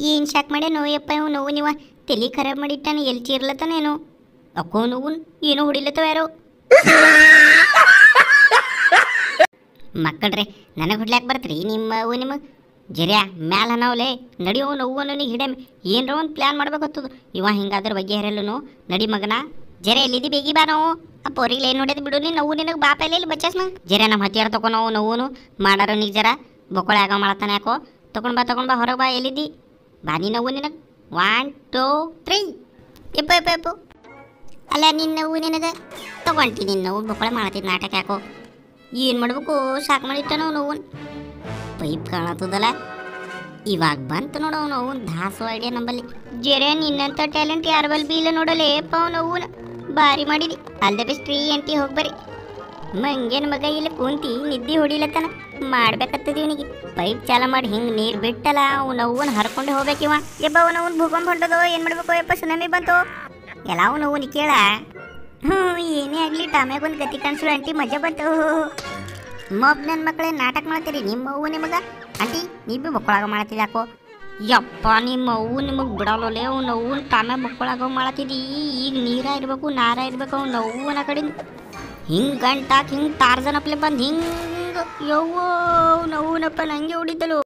ಏನು ಶಾಕ್ ಮಾಡ್ಯ ನೋಯಪ್ಪ ಇವ್ ನೋವು ನೀವ ತಲೆ ಖರಾಬ್ ಮಾಡಿಟ್ಟಾನ ಎಲ್ಲಿ ಚೀರ್ಲತ್ತಾನೇನು ಅಕ್ಕೋ ನೋವು ಏನೋ ಹೊಡಿಲತ್ತವ ಯಾರೋ ಮಕ್ಕಳ್ರಿ ನನಗೆ ಹೊಡ್ಲಾಕ್ ಬರ್ತ್ರಿ ನಿಮ್ಮ ಅವು ನಿಮಗೆ ಜರ್ಯಾ ಮ್ಯಾಲ ನಾವ್ಲೆ ನಡಿಯೋ ನೋವು ನನಗೆ ಹಿಡೆ ಏನರ ಒಂದು ಪ್ಲ್ಯಾನ್ ಮಾಡ್ಬೇಕತ್ತದ ಇವ ಹಿಂಗಾದ್ರ ಬಗ್ಗೆ ಹರಲ್ಲನು ನಡಿ ಮಗನ ಜರ ಎಲ್ಲಿದ್ದಿ ಬೇಗಿ ಬಾ ನಾವು ಆ ಪೋರಿಗ್ಲಿ ಏನು ನೋಡಿದ್ ಬಿಡು ನೀ ನೋವು ನಿನಗೆ ಬಾಪ ಇಲ್ಲ ಬಚ್ಚಾಸ್ನ ಜರ ನಮ್ಮ ಹತ್ತಿರ ತಗೋ ನಾವು ನೋವುನು ಮಾಡಾರ ನೀ ಜರ ಬೊಕ್ಕಳ ಆಗ ಮಾಡತ್ತಾನೆ ಯಾಕೋ ತಗೊಂಡ್ ಬಾ ತಗೊಂಡ್ ಬಾ ಹೊರಗೆ ಬಾ ಎಲ್ಲಿದ್ದಿ ಬಾ ನೀ ನೋವು ನಿನಗೆ ಒನ್ ಟೂ ತ್ರೀ ಇಪ್ಪ ಇಪ್ಪ ಇಪ್ಪು ಅಲ್ಲ ನಿನ್ನ ನೋವು ನಿನಗೆ ತಗೊಂಟಿ ನಿನ್ನ ನೋವು ಬೊಕ್ಕಳ ಮಾಡತ್ತಿದ್ ನಾಟಕ ಯಾಕೋ ಏನು ಮಾಡ್ಬೇಕು ಸಾಕು ಮಾಡಿಟ್ಟ ನಾವು ನೋವು ಪೈಪ್ ಕಾಣತ್ತದಲ್ಲ ಇವಾಗ ಬಂತು ನೋಡು ಅವನು ಅವ್ನು ದಾಸು ಐಡಿಯಾ ನಂಬಲ್ಲಿ ಜರೆ ನಿನ್ನಂತ ಟ್ಯಾಲೆಂಟ್ ಯಾರ ಬಲ್ ಬಿ ಇಲ್ಲ ನೋಡಲೇ ಅಪ್ಪ ಅವನು ಅವನ ಭಾರಿ ಮಾಡಿದಿ ಅಲ್ ದ ಬೆಸ್ಟ್ ರೀ ಅಂಟಿ ಹೋಗ್ಬರಿ ಮಂಗೇನ್ ಮಗ ಇಲ್ಲಿ ಕುಂತಿ ನಿದ್ದೆ ಹೊಡಿಲತ್ತನ ಮಾಡ್ಬೇಕತ್ತದ ಇವನಿಗೆ ಪೈಪ್ ಚಾಲ ಮಾಡಿ ಹಿಂಗ್ ನೀರ್ ಬಿಟ್ಟಲ್ಲ ಅವ್ನ ಅವ್ವನ್ ಹರ್ಕೊಂಡು ಹೋಗ್ಬೇಕಿವ ಯಬ್ಬ ಅವನ ಅವ್ನ ಭೂಕಂಪ ಹೊಂಟದೋ ಏನ್ ಮಾಡ್ಬೇಕು ಯಪ್ಪ ಸುನಾಮಿ ಬಂತು ಎಲ್ಲ ಅವನು ಅವನು ಕೇಳ ಹ್ಞೂ ಏನೇ ಆಗ್ಲಿ ಟಾಮ್ಯಾಗ ಒಂದು ಗತಿ ಕಾಣಿಸಲು ಅಂಟಿ ಮಜಾ ಬಂತು ಮೊಬ್ ನನ್ನ ಮಕ್ಕಳೇ ನಾಟಕ ಮಾಡ್ತೀರಿ ನಿಮ್ಮ ಅವ್ವ ನಿಮಗ ಅಂಟಿ ನೀ ಬಿ ಮಕ್ಕಳಾಗ ಮಾಡತ್ತಿದ್ದಾಕೋ ಯಪ್ಪ ನಿಮ್ಮ ಅವ್ವು ನಿಮಗೆ ಬಿಡಲ್ಲೇ ಅವ್ನು ಅವ್ವನ ತಾಮೆ ಮಕ್ಕಳಾಗ ಮಾಡತ್ತಿದ್ದಿ ಈಗ ನೀರ ಇರ್ಬೇಕು ನಾರ ಇರ್ಬೇಕು ಅವ್ನು ಅವ್ವನ ಕಡೆ ಹಿಂಗೆ ಗಂಟಾಕ್ ಹಿಂಗೆ ಟಾರ್ಜನ್ ಅಪ್ಲೆ ಬಂದು ಹಿಂಗೆ ಯವ್ವ ಅವ್ನು ಅವ್ವನಪ್ಪ ನಂಗೆ ಹೊಡಿತಲು